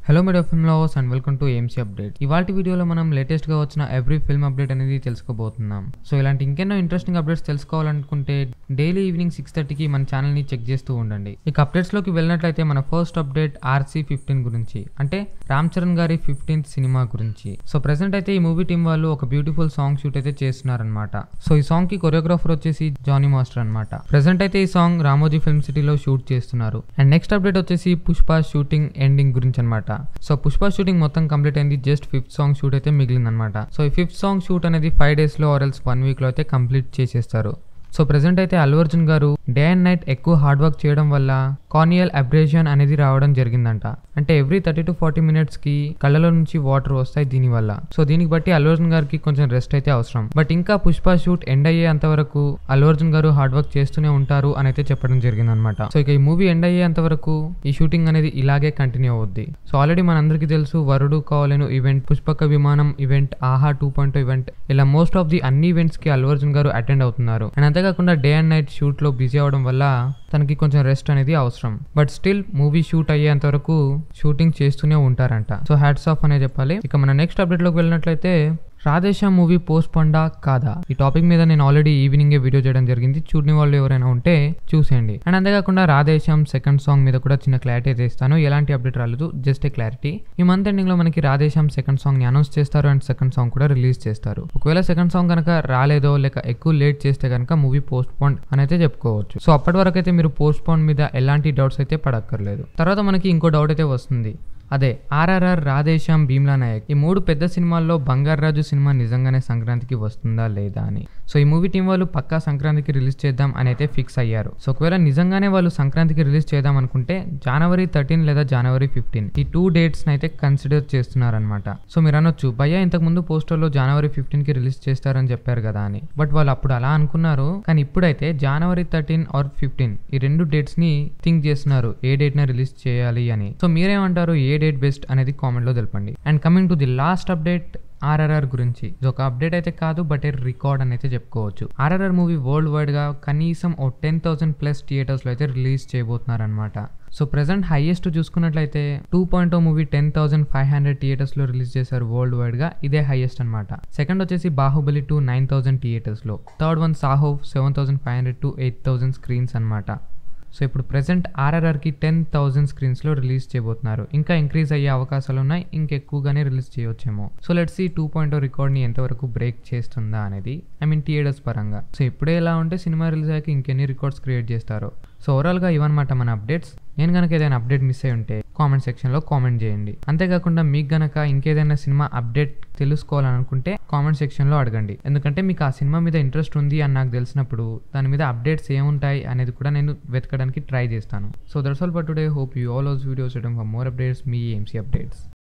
hello media film lovers and welcome to AMC update ఇవాళ వీడియోలో మనం లేటెస్ట్ గా వచ్చిన ఎవ్రీ ఫిల్మ్ అప్డేట్ అనేది తెలుసుకోబోతున్నాం సో ఇలాంటి ఇంకెన్నో ఇంట్రెస్టింగ్ అప్డేట్స్ తెలుసుకోవాలనుకుంటే డైలీ ఈవినింగ్ సిక్స్ థర్టీకి మన ఛానల్ ని చెక్ చేస్తూ ఉండండి ఇక అప్డేట్స్ లోకి వెళ్ళినట్లయితే మన ఫస్ట్ అప్డేట్ ఆర్సీ ఫిఫ్టీన్ గురించి అంటే రామ్ చరణ్ గారి ఫిఫ్టీన్త్ సినిమా గురించి సో ప్రెసెంట్ అయితే ఈ మూవీ టీం వాళ్ళు ఒక బ్యూటిఫుల్ సాంగ్ షూట్ అయితే చేస్తున్నారనమాట సో ఈ సాంగ్ కి కొరియోగ్రాఫర్ వచ్చేసి జానీ మాస్టర్ అనమాట ప్రెసెంట్ అయితే ఈ సాంగ్ రామోజీ ఫిల్మ్ సిటీలో షూట్ చేస్తున్నారు అండ్ నెక్స్ట్ అప్డేట్ వచ్చేసి పుష్ప షూటింగ్ ఎండింగ్ గురించి అనమాట సో పుష్ప షూటింగ్ మొత్తం కంప్లీట్ అయింది జస్ట్ ఫిఫ్త్ సాంగ్ షూట్ అయితే మిగిలింది అనమాట సో ఈ ఫిఫ్త్ సాంగ్ షూట్ అనేది ఫైవ్ డేస్ లో ఆర్ఎల్స్ వన్ వీక్ లో అయితే కంప్లీట్ చేసేస్తారు సో ప్రెసెంట్ అయితే అల్లు అర్జున్ గారు డే అండ్ నైట్ ఎక్కువ హార్డ్ వర్క్ చేయడం వల్ల కార్నియల్ అబ్రేషన్ అనేది రావడం జరిగిందంట అంటే every thirty to forty minutes కి కళ్ళలో నుంచి వాటర్ వస్తాయి దీని వల్ల సో దీనికి బట్టి అల్లు అర్జున్ గారికి కొంచెం రెస్ట్ అయితే అవసరం బట్ ఇంకా పుష్ప షూట్ ఎండ్ అయ్యేంత వరకు అల్లు అర్జున్ గారు హార్డ్ వర్క్ చేస్తూనే ఉంటారు అని అయితే చెప్పడం జరిగింది అనమాట సో ఇక ఈ మూవీ ఎండ్ అయ్యేంత వరకు ఈ షూటింగ్ అనేది ఇలాగే కంటిన్యూ అవుద్ది సో ఆల్రెడీ మనందరికీ తెలుసు వరుడు కావాలను ఈవెంట్ పుష్పక Vimanam event Aha two point event ఇలా మోస్ట్ ఆఫ్ ది అన్ని ఈవెంట్స్ కి అల్లు అర్జున్ గారు అటెండ్ అవుతున్నారు అండ్ అంతేకాకుండా డే అండ్ నైట్ షూట్ లో బిజీ అవడం వల్ల తనకి కొంచెం రెస్ట్ అనేది అవసరం బట్ స్టిల్ మూవీ షూట్ అయ్యేంత వరకు షూటింగ్ చేస్తూనే ఉంటారంట సో హ్యాట్స్ ఆఫ్ అనే చెప్పాలి ఇక మన నెక్స్ట్ అప్డేట్ లోకి వెళ్ళినట్లయితే రాధేశ్యామ్ మూవీ పోస్ట్ పండా కాదా ఈ టాపిక్ మీద నేను ఆల్రెడీ ఈవినింగ్ వీడియో చేయడం జరిగింది చూడని వాళ్ళు ఎవరైనా ఉంటే చూసేయండి అండ్ అంతేకాకుండా రాధేశ్యామ్ సెకండ్ సాంగ్ మీద కూడా చిన్న క్లారిటీ అయితే ఇస్తాను ఎలాంటి అప్డేట్ రాలేదు జస్ట్ ఏ క్లారిటీ ఈ మంత్ ఎండింగ్ లో మనకి రాధేశ్యామ్ సెకండ్ సాంగ్ ని అనౌన్స్ చేస్తారు అండ్ సెకండ్ సాంగ్ కూడా రిలీజ్ చేస్తారు ఒకవేళ సెకండ్ సాంగ్ కనుక రాలేదో లేక ఎక్కువ లేట్ చేస్తే కనుక మూవీ పోస్ట్ పోన్ అని అయితే చెప్పుకోవచ్చు సో అప్పటి వరకు అయితే మీరు పోస్ట్ పోన్ మీద ఎలాంటి డౌట్స్ అయితే పడక్కర్లేదు తర్వాత మనకి ఇంకో డౌట్ అయితే వస్తుంది అదే ఆర్ఆర్ఆర్ రాధేశ్యామ్ భీమ్లా నాయక్ ఈ మూడు పెద్ద సినిమాల్లో బంగారాజు సినిమా నిజంగానే సంక్రాంతికి వస్తుందా లేదా అని సో ఈ మూవీ టీం వాళ్ళు పక్కా సంక్రాంతికి రిలీజ్ చేద్దాం అని అయితే ఫిక్స్ అయ్యారు సో ఒకవేళ నిజంగానే వాళ్ళు సంక్రాంతికి రిలీజ్ చేద్దాం అనుకుంటే జనవరి థర్టీన్ లేదా జనవరి ఫిఫ్టీన్ ఈ టూ డేట్స్ అయితే కన్సిడర్ చేస్తున్నారనమాట సో మీరు అనొచ్చు భయ్య ఇంతకు ముందు పోస్టర్లో జనవరి ఫిఫ్టీన్ కి రిలీజ్ చేస్తారని చెప్పారు కదా అని బట్ వాళ్ళు అప్పుడు అలా అనుకున్నారు కానీ ఇప్పుడైతే జనవరి థర్టీన్ ఆర్ ఫిఫ్టీన్ ఈ రెండు డేట్స్ ని థింక్ చేస్తున్నారు ఏ డేట్ ని రిలీజ్ చేయాలి అని సో మీరేమంటారు ఏ డేట్ బెస్ట్ అనేది కామెంట్ లో తెలపండి and coming to the last update RRR గురించి ఇది ఒక అప్డేట్ అయితే కాదు బట్ ఏ రికార్డ్ అని అయితే చెప్పుకోవచ్చు ఆర్ఆర్ఆర్ మూవీ వరల్డ్ వైడ్ గా కనీసం ఓ టెన్ థౌసండ్ ప్లస్ థియేటర్స్ లో అయితే రిలీజ్ చేయబోతున్నారు అనమాట సో ప్రెసెంట్ హైయెస్ట్ చూసుకున్నట్లయితే two point O movie ten thousand five hundred theatres లో రిలీజ్ చేశారు వరల్డ్ వైడ్ గా ఇదే హైయెస్ట్ అనమాట సెకండ్ వచ్చేసి Baahubali two nine thousand theatres లో third one Saaho seven thousand five hundred to eight thousand screens అనమాట so ఇప్పుడు ప్రెసెంట్ ఆర్ఆర్ఆర్కి టెన్ థౌసండ్ స్క్రీన్స్లో రిలీజ్ చేయబోతున్నారు ఇంకా ఇంక్రీజ్ అయ్యే అవకాశాలు ఉన్నాయి ఇంకెక్కువగానే రిలీజ్ చేయవచ్చేమో సో లెట్స్ ఈ టూ పాయింట్ రికార్డ్ని ఎంతవరకు బ్రేక్ చేస్తుందా అనేది ఐ మీన్ థియేటర్స్ పరంగా సో ఇప్పుడే ఎలా ఉంటే సినిమా రిలీజ్ అయ్యాక ఇంకెన్ని రికార్డ్స్ క్రియేట్ చేస్తారో సో ఓవరాల్గా ఇవన్నమాట మన అప్డేట్స్ నేను కనుక ఏదైనా అప్డేట్ మిస్ అయి ఉంటే కామెంట్ సెక్షన్లో కామెంట్ చేయండి అంతేకాకుండా మీకు గనక ఇంకేదైనా సినిమా అప్డేట్ తెలుసుకోవాలనుకుంటే కామెంట్ సెక్షన్లో అడగండి ఎందుకంటే మీకు ఆ సినిమా మీద ఇంట్రెస్ట్ ఉంది అని నాకు తెలిసినప్పుడు దాని మీద అప్డేట్స్ ఏముంటాయి అనేది కూడా నేను వెతకడానికి ట్రై చేస్తాను so that's all for today hope you all ఆల్స్ వీడియోస్ ఫర్ మోర్ అప్డేట్స్ మీ ఏఎంసీ అప్డేట్స్